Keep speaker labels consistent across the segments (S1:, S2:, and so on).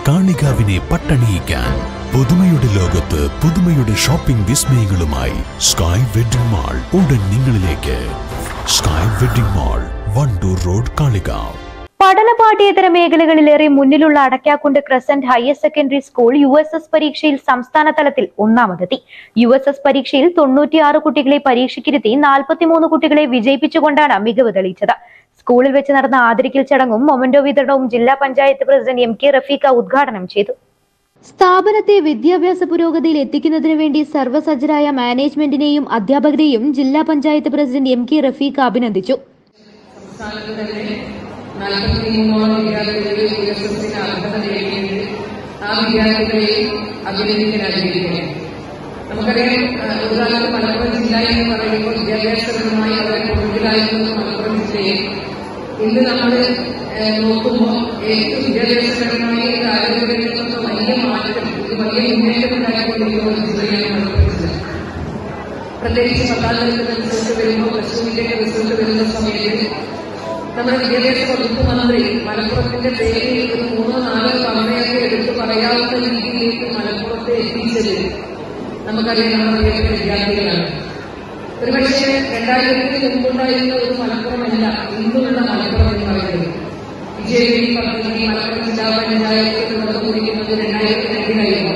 S1: കാണികാവിനെ പട്ടണിയിക്കാൻ പുതുമയുടെ ലോകത്ത് പുതുമയുടെ ഷോപ്പിംഗ് വിസ്മയങ്ങളുമായി സ്കൈ വെഡിംഗ് മാൾ ഉടൻ നിങ്ങളിലേക്ക് Sky Wedding Mall Wandoor road Kalikavu
S2: പഠനപാഠ്യേതര മേഖലകളിലേറെ മുന്നിലുള്ള Adakkakundu Crescent higher secondary school U S S പരീക്ഷയിൽ സംസ്ഥാന തലത്തിൽ ഒന്നാമതെത്തി യു എസ് എസ് പരീക്ഷയിൽ തൊണ്ണൂറ്റിയാറ് കുട്ടികളെ പരീക്ഷയ്ക്കിരുത്തി നാൽപ്പത്തിമൂന്ന് കുട്ടികളെ വിജയിപ്പിച്ചുകൊണ്ടാണ് മികവ് തെളിയിച്ചത് സ്കൂളിൽ വെച്ച് നടന്ന ആദരിക്കൽ ചടങ്ങും മൊമന്റോ വിതരണവും ജില്ലാ panchayat president M K Rafeeqa ഉദ്ഘാടനം ചെയ്തു സ്ഥാപനത്തെ വിദ്യാഭ്യാസ പുരോഗതിയിൽ എത്തിക്കുന്നതിനു വേണ്ടി സർവ്വസജ്ജരായ മാനേജ്മെന്റിനെയും അധ്യാപകരെയും ജില്ലാ panchayat president M K Rafeeqa അഭിനന്ദിച്ചു
S3: സംസ്ഥാനത്ത് തന്നെ നാൽപ്പത്തി മൂന്നോളം വിദ്യാർത്ഥികളിൽ യു എസ് എസിന് അർഹത നേടിയത് ആ വിദ്യാർത്ഥികളെയും അഭിനന്ദിക്കാൻ ആഗ്രഹിക്കുന്നു നമുക്കറിയാം ആ, ഒരു കാലത്ത് മലപ്പുറം ജില്ല എന്ന് പറയുമ്പോൾ വിദ്യാഭ്യാസപരമായി വളരെ കൂടുതലായിരുന്നു മലപ്പുറം ജില്ലയെ ഇന്ന് നമ്മൾ നോക്കുമ്പോൾ ഏറ്റവും വിദ്യാഭ്യാസപരമായി ആരോഗ്യരംഗത്തൊക്കെ വലിയ മാറ്റം ഒരു വലിയ മുന്നേറ്റം ഉണ്ടാക്കിക്കൊണ്ടിരിക്കുന്ന ഒരു ജില്ലയാണ് മലപ്പുറം ജില്ല പ്രത്യേകിച്ച് പത്താം തരത്തിലെ റിസൾട്ട് വരുമ്പോൾ പ്ലസ് ടുവിന്റെ റിസൾട്ട് വരുന്ന സമയത്ത് നമ്മുടെ വിദ്യാഭ്യാസ വകുപ്പ് മന്ത്രി മലപ്പുറത്തിന്റെ പേര് ഒരു മൂന്നോ നാലോ തവണയൊക്കെ എടുത്തു പറയാവുന്ന രീതിയിലേക്ക് മലപ്പുറത്തെ എത്തിച്ചത് നമുക്കറിയാം നമ്മുടെ പ്രിയപ്പെട്ട വിദ്യാർത്ഥികളാണ് ഒരുപക്ഷെ രണ്ടായിരത്തിന് മുമ്പുണ്ടായിരുന്ന ഒരു മലപ്പുറമല്ല ഇന്നുള്ള മലപ്പുറം എന്ന് പറയുന്നത് വിജയഗിരി പദ്ധതി മലപ്പുറം ജില്ലാ പഞ്ചായത്ത് നടന്നുകൊണ്ടിരിക്കുന്നത് രണ്ടായിരത്തി രണ്ടിലായിരുന്നു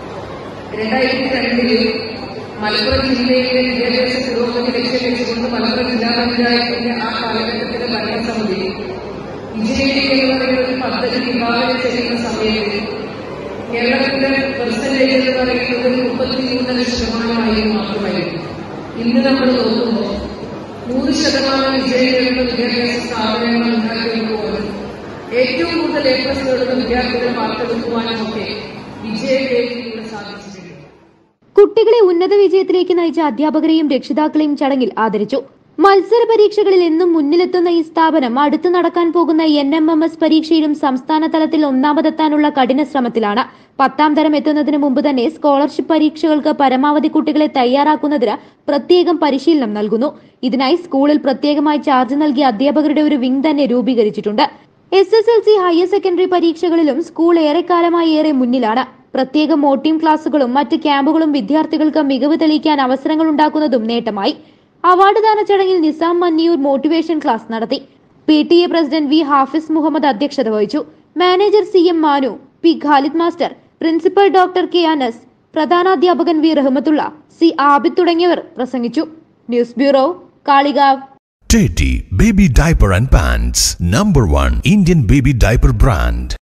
S3: രണ്ടായിരത്തി രണ്ടില് മലപ്പുറം ജില്ലയിലെ വിദ്യാഭ്യാസ പുരോഗതി ലക്ഷ്യം വെച്ചുകൊണ്ട് മലപ്പുറം ജില്ലാ പഞ്ചായത്തിന്റെ ആ കാലഘട്ടത്തിലെ ഭരണസമിതി വിജയഗിരി എന്ന് പറയുന്ന ഒരു പദ്ധതി വിഭാവനം ചെയ്യുന്ന സമയത്ത് കേരളത്തിന്റെ പെർസെന്റേജ് എന്ന് പറയുന്നത് മുപ്പത്തിമൂന്നര ശതമാനമായി മാത്രമായിരുന്നു ഇന്ന് നമ്മൾ നോക്കുമ്പോൾ നൂറ് ശതമാനം വിജയം നേടുന്ന വിദ്യാഭ്യാസ സ്ഥാപനങ്ങൾ ഉണ്ടാക്കിയെടുക്കുവാനും ഏറ്റവും കൂടുതൽ എ പ്ലസ് നേടുന്ന വിദ്യാർത്ഥികൾ വാർത്തെടുക്കുവാനും ഒക്കെ വിജയവേദിയിലൂടെ സാധിച്ചിട്ടുണ്ട്
S2: കുട്ടികളെ ഉന്നത വിജയത്തിലേക്ക് നയിച്ച അധ്യാപകരെയും രക്ഷിതാക്കളെയും ചടങ്ങിൽ ആദരിച്ചു മത്സര പരീക്ഷകളിൽ എന്നും മുന്നിലെത്തുന്ന ഈ സ്ഥാപനം അടുത്ത് നടക്കാൻ പോകുന്ന എൻ എം എം എസ് പരീക്ഷയിലും സംസ്ഥാന തലത്തിൽ ഒന്നാമതെത്താനുള്ള കഠിന ശ്രമത്തിലാണ് പത്താം തരം എത്തുന്നതിന് മുമ്പ് തന്നെ സ്കോളർഷിപ്പ് പരീക്ഷകൾക്ക് പരമാവധി കുട്ടികളെ തയ്യാറാക്കുന്നതിന് പ്രത്യേകം പരിശീലനം നൽകുന്നു ഇതിനായി സ്കൂളിൽ പ്രത്യേകമായി ചാർജ് നൽകിയ അധ്യാപകരുടെ ഒരു വിംഗ് തന്നെ രൂപീകരിച്ചിട്ടുണ്ട് S S L C higher secondary പരീക്ഷകളിലും സ്കൂൾ ഏറെക്കാലമായി ഏറെ മുന്നിലാണ് പ്രത്യേക മോട്ടീം ക്ലാസുകളും മറ്റ് ക്യാമ്പുകളും വിദ്യാർത്ഥികൾക്ക് മികവ് തെളിയിക്കാൻ അവസരങ്ങൾ ഉണ്ടാക്കുന്നതും നേട്ടമായി അവാർഡ് ദാന ചടങ്ങിൽ നിസാം മന്നിയൂർ മോട്ടിവേഷൻ ക്ലാസ് നടത്തി P T A president V Hafiz Muhammad അധ്യക്ഷത വഹിച്ചു manager C M Manu P Khalid master principal doctor K Anas പ്രധാനാധ്യാപകൻ വി റഹ്മത്തുള്ള സി ആബിദ് തുടങ്ങിയവർ പ്രസംഗിച്ചു news bureau Kalikavu
S1: Teddy Baby Diaper and Pants Number 1 Indian Baby Diaper Brand